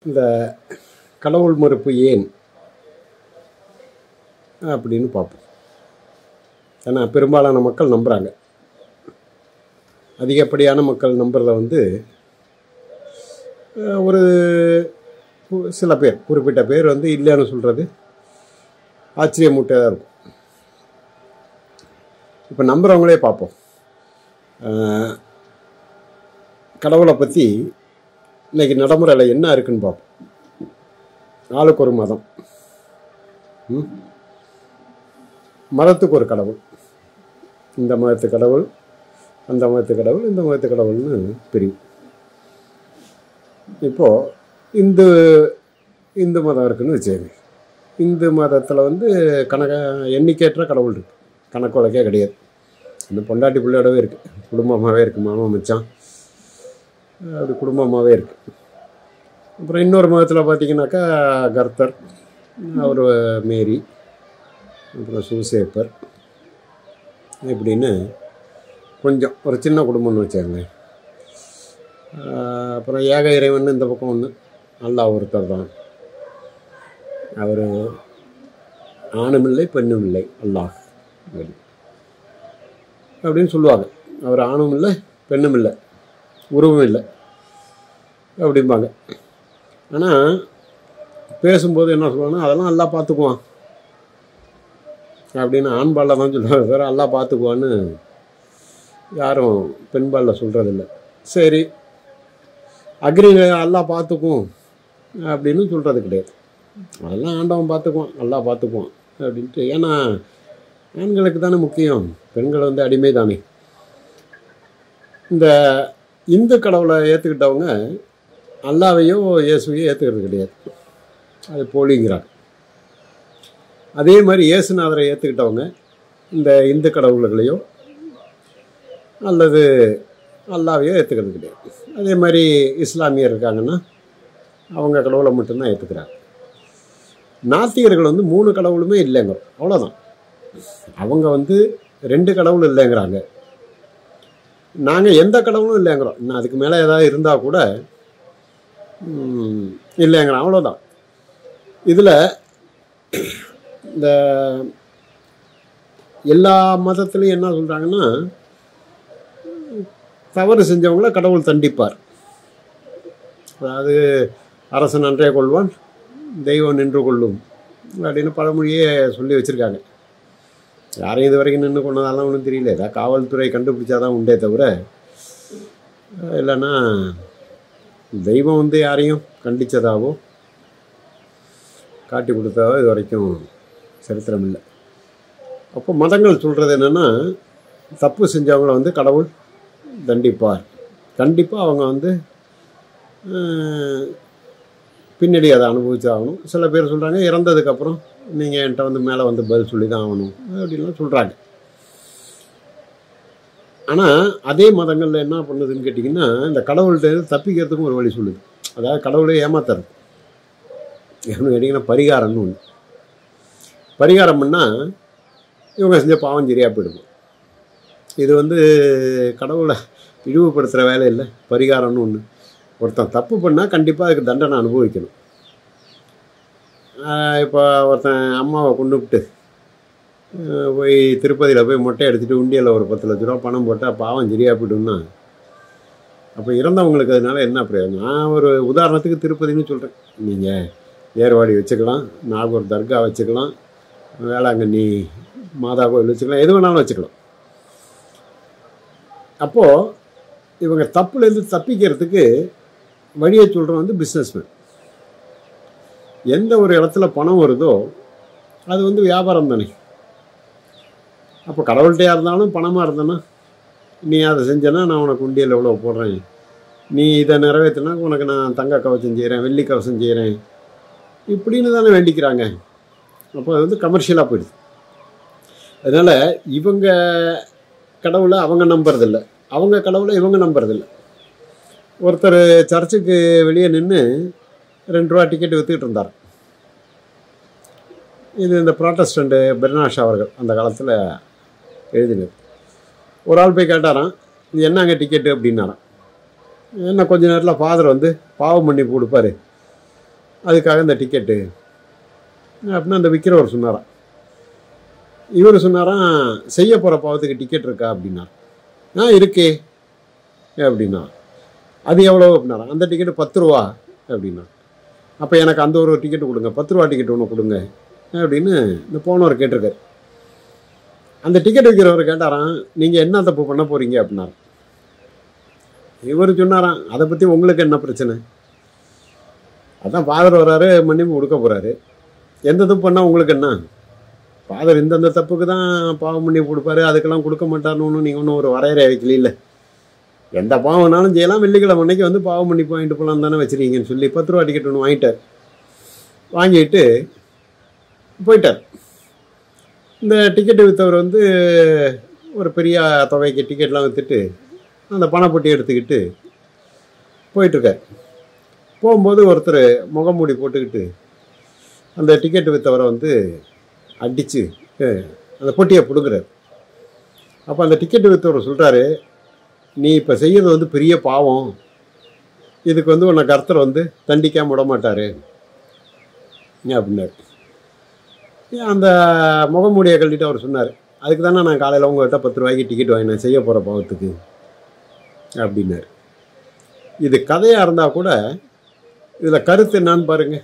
இந்த கடவுள் மறுப்பு ஏன் அப்படின்னு பார்ப்போம் ஏன்னா பெரும்பாலான மக்கள் நம்புகிறாங்க அதிகப்படியான மக்கள் நம்புறத வந்து அஹ், ஒரு கு- சில பேர் குறிப்பிட்ட பேர் வந்து இல்லைன்னு சொல்கிறது ஆச்சரியமூட்டையாக இருக்கும் இப்போ நம்புகிறவங்களே பார்ப்போம் அஹ், கடவுளை பற்றி இன்னைக்கு நடைமுறையில் என்ன இருக்குன்னு பார்ப்போம் ஆளுக்கு ஒரு மதம் ம்? மதத்துக்கு ஒரு கடவுள் இந்த மதத்து கடவுள் அந்த மதத்து கடவுள் இந்த மதத்து கடவுள்னு பிரிவு இப்போது இந்து இந்து மதம் இருக்குன்னு வச்சுக்கோங்க இந்து மதத்தில் வந்து கணக்க எண்ணிக்கையற்ற கடவுள் இருக்கு கணக்கு வழக்கே கிடையாது இந்த பொண்டாட்டி பிள்ளையோடவே இருக்குது குடும்பமாகவே இருக்குது மாமா மச்சான் அப்படி குடும்பமாகவே இருக்குது அப்புறம் இன்னொரு மதத்தில் பார்த்தீங்கன்னாக்கா கர்த்தர் அவர் மேரி அப்புறம் சூசேப்பர் இப்படின்னு கொஞ்சம் ஒரு சின்ன குடும்பம்னு வச்சாங்களேன் ஆஹ் அப்புறம் ஏக இறைவன் இந்த பக்கம் ஒன்று அல்லாஹ் ஒருத்தர் தான் அவர் ஆணும் இல்லை பெண்ணும் இல்லை அல்லாஹ் அப்படி. அப்படின்னு சொல்லுவாங்க அவர் ஆணும் இல்லை பெண்ணும் இல்லை உருவம் இல்லை அப்படிம்பாங்க ஆனால் பேசும்போது என்ன சொல்லுவாங்கன்னா அதெல்லாம் எல்லாம் பார்த்துக்குவான் அப்படின்னு ஆண்பாலில் தான் சொல்லுவாங்க வேறு எல்லாம் பார்த்துக்குவான்னு யாரும் பெண்பாலில் சொல்கிறதில்ல சரி அக்ரி எல்லாம் பார்த்துக்கும் அப்படின்னு சொல்கிறது கிடையாது அதெல்லாம் ஆண்டவன் பார்த்துக்குவான் நல்லா பார்த்துக்குவான் அப்படின்ட்டு ஏன்னா ஆண்களுக்கு தானே முக்கியம் பெண்கள் வந்து அடிமை தானே இந்த இந்து கடவுளை ஏற்றுக்கிட்டவங்க அல்லாவையோ இயேசுவையோ ஏற்றுக்கிறது கிடையாது அது போலிங்கிறாங்க அதே மாதிரி இயேசுநாதரை ஏற்றுக்கிட்டவங்க இந்த இந்து கடவுள்களையோ அல்லது அல்லாவையோ ஏற்றுக்கிறது கிடையாது அதே மாதிரி இஸ்லாமியர் இருக்காங்கன்னா அவங்க கடவுளை மட்டும்தான் ஏற்றுக்கிறாங்க நாத்திகர்கள் வந்து மூணு கடவுளுமே இல்லைங்க அவ்வளோதான் அவங்க வந்து ரெண்டு கடவுள் இல்லைங்கிறாங்க நாங்கள் எந்த கடவுளும் இல்லைங்கிறோம் இன்னும் அதுக்கு மேலே ஏதாவது இருந்தால் கூட ம், இல்லைங்கிறோம் அவ்வளோதான் இதில் இந்த எல்லா மதத்துலேயும் என்ன சொல்கிறாங்கன்னா தவறு செஞ்சவங்கள கடவுள் தண்டிப்பார் அதாவது அரசன் நன்றே கொள்வான் தெய்வம் நின்று கொள்ளும் அப்படின்னு பழமொழியே சொல்லி வச்சுருக்காங்க யாரையும் இது வரைக்கும் நின்று கொண்டதெல்லாம் ஒன்றும் தெரியல ஏதாவது காவல்துறை கண்டுபிடிச்சாதான் உண்டே தவிர அஹ் இல்லைன்னா தெய்வம் வந்து யாரையும் கண்டித்ததாவோ காட்டி கொடுத்ததாவோ இது வரைக்கும் சரித்திரம் இல்லை அப்போ மதங்கள் சொல்கிறது என்னென்னா தப்பு செஞ்சவங்கள வந்து கடவுள் தண்டிப்பார் கண்டிப்பாக அவங்க வந்து அஹ், பின்னாடி அதை அனுபவிச்சாகணும் சில பேர் சொல்கிறாங்க இறந்ததுக்கப்புறம் நீங்கள் என்கிட்ட வந்து மேலே வந்து பதில் சொல்லி தான் ஆகணும் அப்படின்லாம் சொல்கிறாங்க ஆனால் அதே மதங்களில் என்ன பண்ணுதுன்னு கேட்டிங்கன்னா இந்த கடவுள்கிட்ட இருந்து தப்பிக்கிறதுக்கும் ஒரு வழி சொல்லுது அதாவது கடவுளை ஏமாத்துறது எப்படின்னு கேட்டிங்கன்னா பரிகாரம்னு ஒன்று பரிகாரம் பண்ணால் இவங்க செஞ்ச பாவம் சரியாக போயிடுமா இது வந்து கடவுளை இழிவுபடுத்துகிற வேலை இல்லை பரிகாரம்னு ஒன்று ஒருத்தன் தப்பு பண்ணால் கண்டிப்பாக அதுக்கு தண்டனை அனுபவிக்கணும் ஆஹ் இப்போ ஒருத்தன் அம்மாவை கொண்டுவிட்டு போய் திருப்பதியில் போய் மொட்டை எடுத்துகிட்டு உண்டியலில் ஒரு பத்து லட்ச ரூபா பணம் போட்டால் பாவம் சரியாக போய்டும்னா அப்போ இறந்தவங்களுக்கு அதனால என்ன பிரயோஜனம் நான் ஒரு உதாரணத்துக்கு திருப்பதின்னு சொல்கிறேன் நீங்கள் ஏர்வாடி வச்சுக்கலாம் நாகூர் தர்கா வச்சுக்கலாம் வேளாங்கண்ணி மாதா கோயில் வச்சுக்கலாம் எது வேணாலும் வச்சுக்கலாம் அப்போது இவங்க தப்புலேருந்து தப்பிக்கிறதுக்கு வழியை சொல்கிறவன் வந்து பிஸ்னஸ்மேன் எந்த ஒரு இடத்துல பணம் வருதோ அது வந்து வியாபாரம் தானே அப்போ கடவுள்கிட்டயா இருந்தாலும் பணமாக இருந்தேன்னா நீ அதை செஞ்சேன்னா நான் உனக்கு உண்டியல் எவ்வளோ போடுறேன் நீ இதை நிறைவேற்றினா உனக்கு நான் தங்க கவசம் செய்கிறேன் வெள்ளி கவசம் செய்கிறேன் இப்படின்னு தானே வேண்டிக்கிறாங்க அப்போ அது வந்து கமர்ஷியலாக போயிடுது அதனால் இவங்க கடவுளை அவங்க நம்புறதில்ல அவங்க கடவுளை இவங்க நம்புறதில்ல ஒருத்தர் சர்ச்சுக்கு வெளியே நின்று ரெண்டு ரூபா டிக்கெட் விற்றுக்கிட்டு இருந்தார் இது இந்த ப்ராட்டஸ்டண்ட்டு பெர்னாஷ் அவர்கள் அந்த காலத்தில் எழுதினது ஒரு ஆள் போய் கேட்டாராம் இது என்னங்க டிக்கெட்டு அப்படின்னாராம் என்ன கொஞ்ச நேரத்தில் ஃபாதர் வந்து பாவம் பண்ணி கொடுப்பாரு அதுக்காக இந்த டிக்கெட்டு அப்படின்னு அந்த விற்கிறவர் சொன்னாராம் இவர் சொன்னாராம் செய்ய போகிற பாவத்துக்கு டிக்கெட் இருக்கா அப்படின்னா ஆ இருக்கே அப்படின்னா அது எவ்வளோ அப்படின்னாராம் அந்த டிக்கெட்டு பத்து ரூபா அப்படின்னா அப்போ எனக்கு அந்த ஒரு டிக்கெட்டு கொடுங்க பத்து ரூபா டிக்கெட் ஒன்று கொடுங்க அப்படின்னு இந்த போனவர் கேட்டிருக்காரு அந்த டிக்கெட் விற்கிறவர் கேட்டாராம் நீங்கள் என்ன தப்பு பண்ண போகிறீங்க அப்படின்னாரு இவர் சொன்னாராம் அதை பற்றி உங்களுக்கு என்ன பிரச்சனை அதான் ஃபாதர் வராரு மன்னிப்பு கொடுக்க போகிறாரு எந்த தப்பு பண்ணால் உங்களுக்கு என்ன ஃபாதர் இந்தந்த தப்புக்கு தான் பாவம் மன்னிப்பு கொடுப்பாரு அதுக்கெல்லாம் கொடுக்க மாட்டார்னு ஒன்றும் நீங்கள் ஒன்றும் ஒரு வரையறை வைக்கல எந்த பாவம்னாலும் செய்யலாம் வெள்ளிக்கிழமை அன்னைக்கு வந்து பாவம் மன்னிப்பு வாங்கிட்டு போகலாம் தானே வச்சுருக்கீங்கன்னு சொல்லி பத்து ரூபா டிக்கெட் ஒன்று வாங்கிட்டார் வாங்கிட்டு போயிட்டார் இந்த டிக்கெட்டு விற்றவர் வந்து ஒரு பெரிய தொகைக்கு டிக்கெட்லாம் விற்றுட்டு அந்த பணப்பொட்டி எடுத்துக்கிட்டு போயிட்டுருக்கார் போகும்போது ஒருத்தர் முகமூடி போட்டுக்கிட்டு அந்த டிக்கெட்டு விற்றவரை வந்து அடித்து அந்த பொட்டியை பிடுங்குறாரு அப்போ அந்த டிக்கெட்டு விற்றவர் சொல்கிறாரு நீ இப்போ செய்யறது வந்து பெரிய பாவம் இதுக்கு வந்து உன்னை கர்த்தர் வந்து தண்டிக்காம விட மாட்டார் அப்படின்னாரு அந்த முகமூடியை கழட்டிட்டு அவர் சொன்னார் அதுக்கு தானே நான் காலையில் உங்கள்கிட்ட பத்து ரூபாய்க்கு டிக்கெட் வாங்கினேன் செய்ய போகிற பாவத்துக்கு அப்படின்னாரு இது கதையாக இருந்தால் கூட இதில் கருத்து என்னன்னு பாருங்க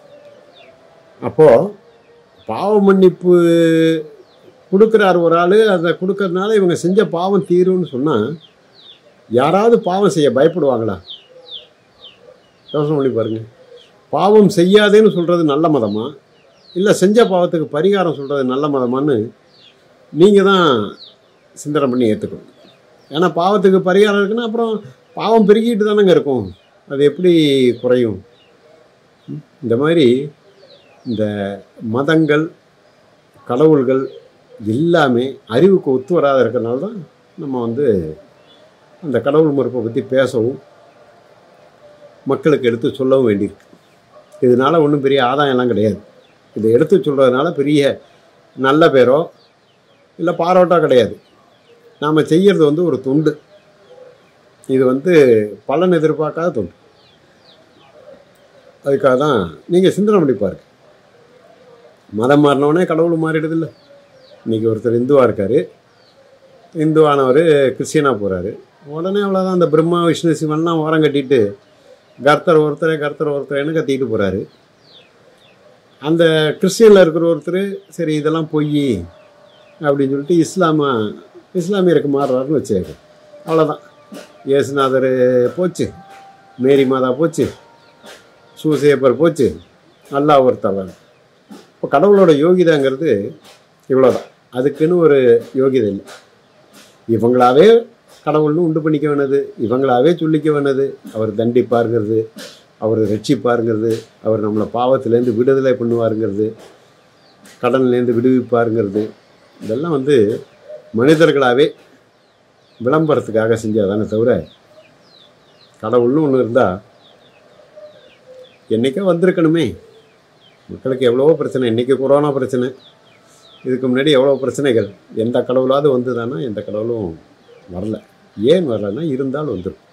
அப்போது பாவ மன்னிப்பு கொடுக்குறார் ஒரு ஆள் அதை கொடுக்கறதுனால இவங்க செஞ்ச பாவம் தீரும்னு சொன்னால் யாராவது பாவம் செய்ய பயப்படுவாங்களா யோசனை பண்ணி பாருங்க பாவம் செய்யாதேன்னு சொல்கிறது நல்ல மதமா இல்லை செஞ்ச பாவத்துக்கு பரிகாரம் சொல்கிறது நல்ல மதமான்னு நீங்கள் தான் சிந்தனை பண்ணி ஏற்றுக்கணும் ஏன்னா பாவத்துக்கு பரிகாரம் இருக்குன்னா அப்புறம் பாவம் பெருகிட்டு தானேங்க இருக்கும் அது எப்படி குறையும் ம்? இந்த மாதிரி இந்த மதங்கள் கடவுள்கள் எல்லாமே அறிவுக்கு ஒத்து வராத இருக்கிறனால தான் நம்ம வந்து அந்த கடவுள் மறுப்பை பற்றி பேசவும் மக்களுக்கு எடுத்து சொல்லவும் வேண்டியிருக்கு இதனால் ஒன்றும் பெரிய ஆதாயம்லாம் கிடையாது இதை எடுத்து சொல்கிறதுனால பெரிய நல்ல பேரோ இல்லை பாராட்டோ கிடையாது நாம் செய்கிறது வந்து ஒரு தொண்டு இது வந்து பலன் எதிர்பார்க்காத தொண்டு அதுக்காக தான் நீங்கள் சிந்தனை பண்ணி பாருங்க மதம் மாறினவனே கடவுள் மாறிடுதில்ல இன்றைக்கி ஒருத்தர் இந்துவாக இருக்கார் இந்துவானவர் கிறிஸ்டியனாக போகிறாரு உடனே அவ்வளோதான் அந்த பிரம்மா விஷ்ணு சிவன்லாம் ஓரம் கட்டிட்டு கர்த்தர் ஒருத்தரே கர்த்தர் ஒருத்தரேன்னு கத்திக்கிட்டு போகிறாரு அந்த கிறிஸ்டியனில் இருக்கிற ஒருத்தர் சரி இதெல்லாம் பொய் அப்படின்னு சொல்லிட்டு இஸ்லாமா இஸ்லாமியருக்கு மாறுறாருன்னு வச்சுக்க அவ்வளோதான் இயேசுநாதர் போச்சு மேரி மாதா போச்சு சூசேப்பர் போச்சு அல்லாஹ் ஒருத்தர் இப்போ கடவுளோட யோகிதாங்கிறது இவ்வளோதான் அதுக்குன்னு ஒரு யோகிதை இல்லை இவங்களாவே கடவுள்னு உண்டு பண்ணிக்க வேணது இவங்களாவே சொல்லிக்க வேணது அவர் தண்டிப்பாருங்கிறது அவர் ரட்சிப்பாருங்கிறது அவர் நம்மளை பாவத்திலேருந்து விடுதலை பண்ணுவாருங்கிறது கடன்லேருந்து விடுவிப்பாருங்கிறது இதெல்லாம் வந்து மனிதர்களாகவே விளம்பரத்துக்காக செஞ்சதானே தவிர கடவுள்னு ஒன்று இருந்தால் என்றைக்கோ வந்திருக்கணுமே மக்களுக்கு எவ்வளவோ பிரச்சனை இன்றைக்கி கொரோனா பிரச்சனை இதுக்கு முன்னாடி எவ்வளோ பிரச்சனைகள் எந்த கடவுளாவது வந்துதானா எந்த கடவுளும் வரல ஏன் வரலன்னா இருந்தாலும் வந்துடும்